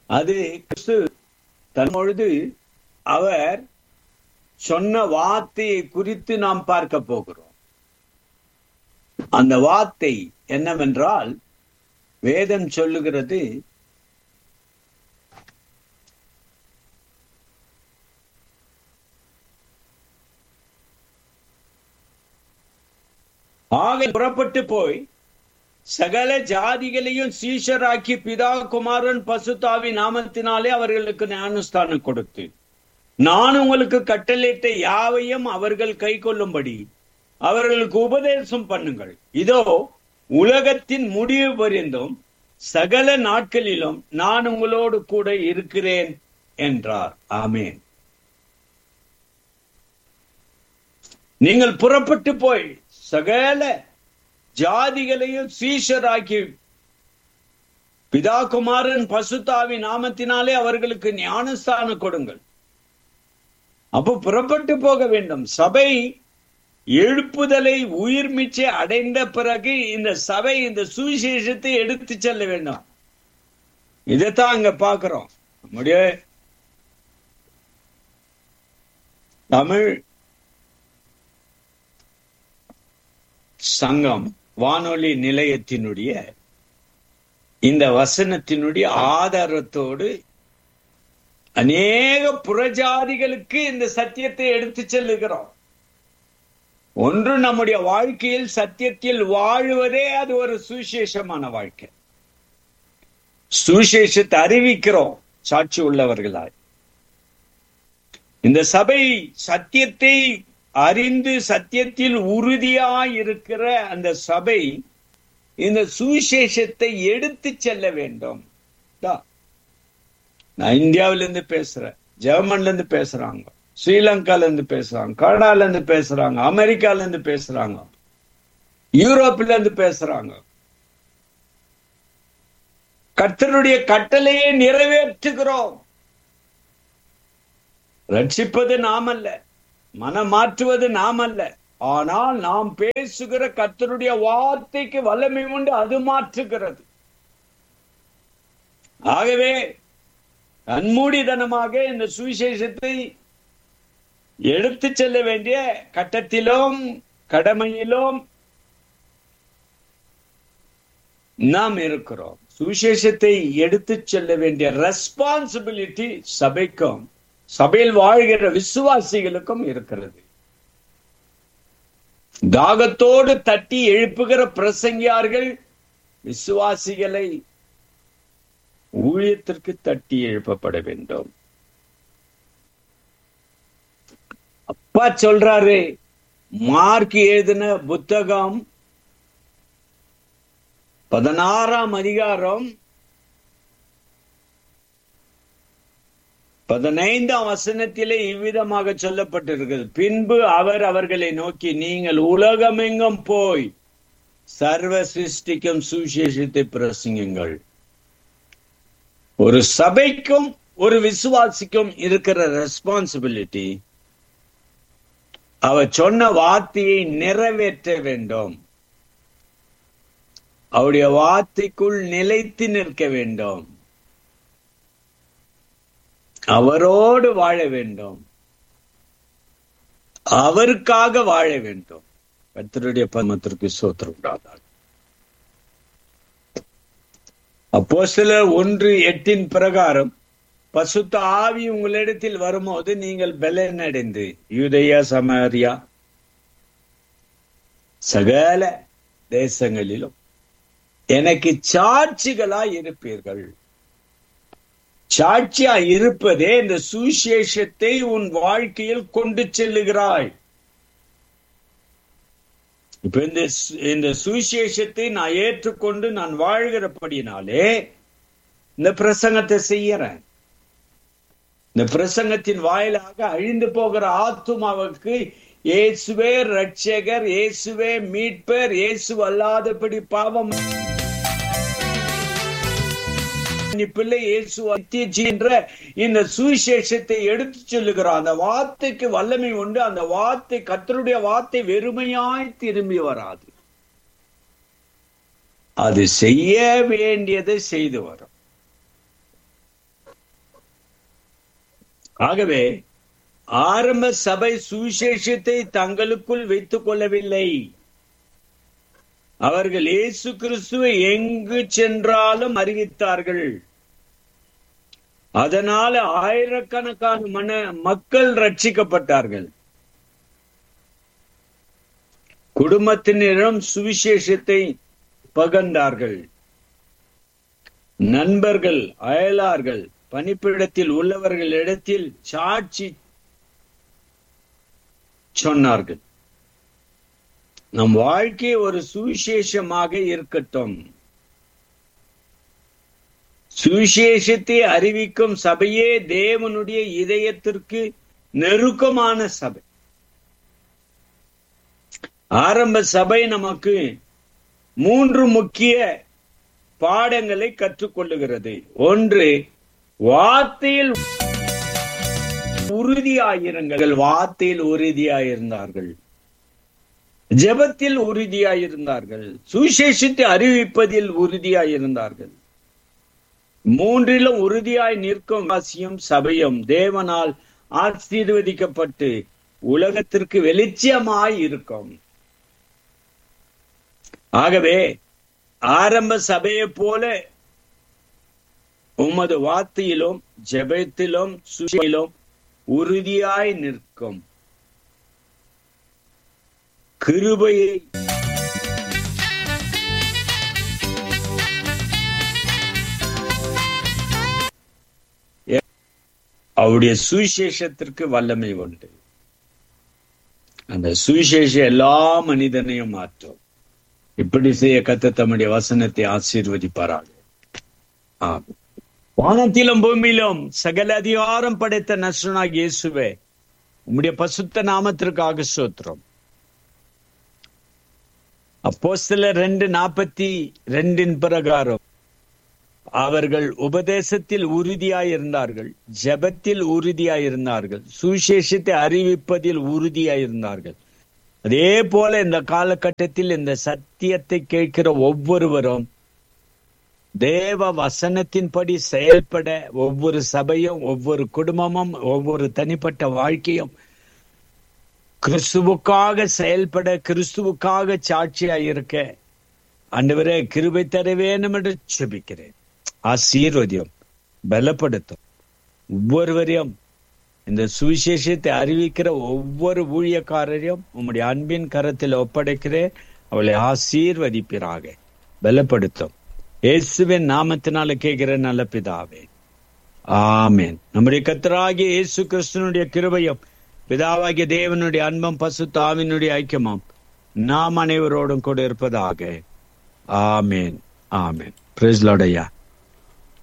அது கிறிஸ்து தன்பொழுது அவர் சொன்ன வார்த்தையை குறித்து நாம் பார்க்க போகிறோம் அந்த வார்த்தை என்னவென்றால் வேதம் சொல்லுகிறது ஆக புறப்பட்டு போய் சகல ஜாதிகளையும் சீஷராக்கி பிதா குமாரன் பசுதாவி நாமத்தினாலே அவர்களுக்கு ஞானஸ்தானம் கொடுத்து நான் உங்களுக்கு கட்டளையிட்ட யாவையும் அவர்கள் கை கொள்ளும்படி அவர்களுக்கு உபதேசம் பண்ணுங்கள் இதோ உலகத்தின் முடிவு பரிந்தும் சகல நாட்களிலும் நான் உங்களோடு கூட இருக்கிறேன் என்றார் ஆமேன் நீங்கள் புறப்பட்டு போய் சகல ஜாதிகளையும் சீஷராக்கி பிதா குமாரன் பசுதாவி நாமத்தினாலே அவர்களுக்கு ஞானஸ்தானம் கொடுங்கள் அப்போ புறப்பட்டு போக வேண்டும் சபை எழுப்புதலை உயிர் மிச்சை அடைந்த பிறகு இந்த சபை இந்த சுவிசேஷத்தை எடுத்து செல்ல வேண்டும் இதைத்தான் அங்க பாக்குறோம் நம்முடைய தமிழ் சங்கம் வானொலி நிலையத்தினுடைய இந்த வசனத்தினுடைய ஆதாரத்தோடு அநேக புறஜாதிகளுக்கு இந்த சத்தியத்தை எடுத்து செல்லுகிறோம் ஒன்று நம்முடைய வாழ்க்கையில் சத்தியத்தில் வாழுவதே அது ஒரு சுவிசேஷமான வாழ்க்கை சுவிசேஷத்தை அறிவிக்கிறோம் சாட்சி உள்ளவர்களாய் இந்த சபை சத்தியத்தை அறிந்து சத்தியத்தில் உறுதியாய் இருக்கிற அந்த சபை இந்த சுவிசேஷத்தை எடுத்து செல்ல வேண்டும் நான் இந்தியாவில இருந்து பேசுறேன் ஜெர்மன்ல இருந்து பேசுறாங்க ஸ்ரீலங்கால இருந்து பேசுறாங்க கனடால இருந்து பேசுறாங்க அமெரிக்கால இருந்து பேசுறாங்க யூரோப்ல இருந்து பேசுறாங்க கர்த்தருடைய கட்டளையை நிறைவேற்றுகிறோம் ரட்சிப்பது நாம் அல்ல மனம் மாற்றுவது நாம் அல்ல ஆனால் நாம் பேசுகிற கர்த்தருடைய வார்த்தைக்கு வல்லமை உண்டு அது மாற்றுகிறது ஆகவே கண்மூடிதனமாக இந்த சுவிசேஷத்தை எடுத்து செல்ல வேண்டிய கட்டத்திலும் கடமையிலும் நாம் இருக்கிறோம் சுவிசேஷத்தை எடுத்து செல்ல வேண்டிய ரெஸ்பான்சிபிலிட்டி சபைக்கும் சபையில் வாழ்கிற விசுவாசிகளுக்கும் இருக்கிறது தாகத்தோடு தட்டி எழுப்புகிற பிரசங்கியார்கள் விசுவாசிகளை ஊழியத்திற்கு தட்டி எழுப்பப்பட வேண்டும் அப்பா சொல்றாரு மார்க் எழுதின புத்தகம் பதினாறாம் அதிகாரம் பதினைந்தாம் வசனத்திலே இவ்விதமாக சொல்லப்பட்டிருக்கிறது பின்பு அவர் அவர்களை நோக்கி நீங்கள் உலகமெங்கும் போய் சர்வ சிருஷ்டிக்கும் சுவிசேஷத்தை பிரசங்குங்கள் ஒரு சபைக்கும் ஒரு விசுவாசிக்கும் இருக்கிற ரெஸ்பான்சிபிலிட்டி அவர் சொன்ன வார்த்தையை நிறைவேற்ற வேண்டும் அவருடைய வார்த்தைக்குள் நிலைத்து நிற்க வேண்டும் அவரோடு வாழ வேண்டும் அவருக்காக வாழ வேண்டும் கர்த்தருடைய பரமத்திற்கு சோத்திரம் உண்டாதாக அப்போ சிலர் ஒன்று எட்டின் பிரகாரம் பசுத்த ஆவி உங்களிடத்தில் வரும்போது நீங்கள் பலனடைந்து யூதயா சமாரியா சகல தேசங்களிலும் எனக்கு சாட்சிகளாய் இருப்பீர்கள் சாட்சியா இருப்பதே இந்த சுவிசேஷத்தை உன் வாழ்க்கையில் கொண்டு செல்லுகிறாய் இப்ப இந்த இந்த சுவிசேஷத்தை நான் ஏற்றுக்கொண்டு நான் வாழ்கிறபடினாலே இந்த பிரசங்கத்தை செய்யறேன் இந்த பிரசங்கத்தின் வாயிலாக அழிந்து போகிற ஆத்துமாவுக்கு இயேசுவே ரட்சகர் இயேசுவே மீட்பர் இயேசு அல்லாதபடி பாவம் பிள்ளை இயேசு என்ற இந்த சுவிசேஷத்தை எடுத்து சொல்லுகிறோம் அந்த வார்த்தைக்கு வல்லமை உண்டு அந்த வார்த்தை கத்தருடைய வார்த்தை வெறுமையாய் திரும்பி வராது அது செய்ய வேண்டியதை செய்து வரும் ஆகவே ஆரம்ப சபை சுவிசேஷத்தை தங்களுக்குள் வைத்துக் கொள்ளவில்லை அவர்கள் இயேசு கிறிஸ்துவை எங்கு சென்றாலும் அறிவித்தார்கள் அதனால ஆயிரக்கணக்கான மன மக்கள் ரட்சிக்கப்பட்டார்கள் குடும்பத்தினரிடம் சுவிசேஷத்தை பகர்ந்தார்கள் நண்பர்கள் அயலார்கள் பணிப்பிடத்தில் உள்ளவர்களிடத்தில் சாட்சி சொன்னார்கள் நம் வாழ்க்கை ஒரு சுவிசேஷமாக இருக்கட்டும் சுவிசேஷத்தை அறிவிக்கும் சபையே தேவனுடைய இதயத்திற்கு நெருக்கமான சபை ஆரம்ப சபை நமக்கு மூன்று முக்கிய பாடங்களை கற்றுக்கொள்ளுகிறது ஒன்று வார்த்தையில் உறுதியாயிருங்கள் வார்த்தையில் உறுதியாயிருந்தார்கள் ஜெபத்தில் உறுதியாயிருந்தார்கள் சுவிசேஷத்தை அறிவிப்பதில் உறுதியாயிருந்தார்கள் மூன்றிலும் உறுதியாய் நிற்கும் வாசியும் சபையும் தேவனால் ஆசீர்வதிக்கப்பட்டு உலகத்திற்கு வெளிச்சமாய் இருக்கும் ஆகவே ஆரம்ப சபையை போல உமது வார்த்தையிலும் ஜெபத்திலும் சுஷிலும் உறுதியாய் நிற்கும் கிருபையை அவருடைய சுவிசேஷத்திற்கு வல்லமை உண்டு அந்த சுவிசேஷம் எல்லா மனிதனையும் மாற்றும் இப்படி செய்ய கத்த தம்முடைய வசனத்தை ஆசீர்வதிப்பாராக ஆம் வானத்திலும் பூமியிலும் சகல அதிகாரம் படைத்த நசுனாக இயேசுவே உம்முடைய பசுத்த நாமத்திற்காக சோத்திரம் அப்போ சில ரெண்டு நாற்பத்தி ரெண்டின் பிரகாரம் அவர்கள் உபதேசத்தில் உறுதியாயிருந்தார்கள் ஜபத்தில் உறுதியாயிருந்தார்கள் சுவிசேஷத்தை அறிவிப்பதில் உறுதியாயிருந்தார்கள் அதே போல இந்த காலகட்டத்தில் இந்த சத்தியத்தை கேட்கிற ஒவ்வொருவரும் தேவ வசனத்தின்படி செயல்பட ஒவ்வொரு சபையும் ஒவ்வொரு குடும்பமும் ஒவ்வொரு தனிப்பட்ட வாழ்க்கையும் கிறிஸ்துவுக்காக செயல்பட கிறிஸ்துவுக்காக சாட்சியாய் இருக்க அன்றுவரே கிருபை தர வேணும் என்று செபிக்கிறேன் ஆசீர்வதியம் பலப்படுத்தும் ஒவ்வொருவரையும் இந்த சுவிசேஷத்தை அறிவிக்கிற ஒவ்வொரு ஊழியக்காரரையும் உம்முடைய அன்பின் கரத்தில் ஒப்படைக்கிறேன் அவளை ஆசீர்வதிப்பிறாக பலப்படுத்தும் இயேசுவின் நாமத்தினால கேட்கிற நல்ல பிதாவே ஆமேன் நம்முடைய கத்தராகிய இயேசு கிறிஸ்தனுடைய கிருபையும் பிதாவாகிய தேவனுடைய அன்பம் பசு தாவினுடைய ஐக்கியமும் நாம் அனைவரோடும் கூட இருப்பதாக ஆமேன் ஆமேன் பிரைஸ் லார்ட் ஐயா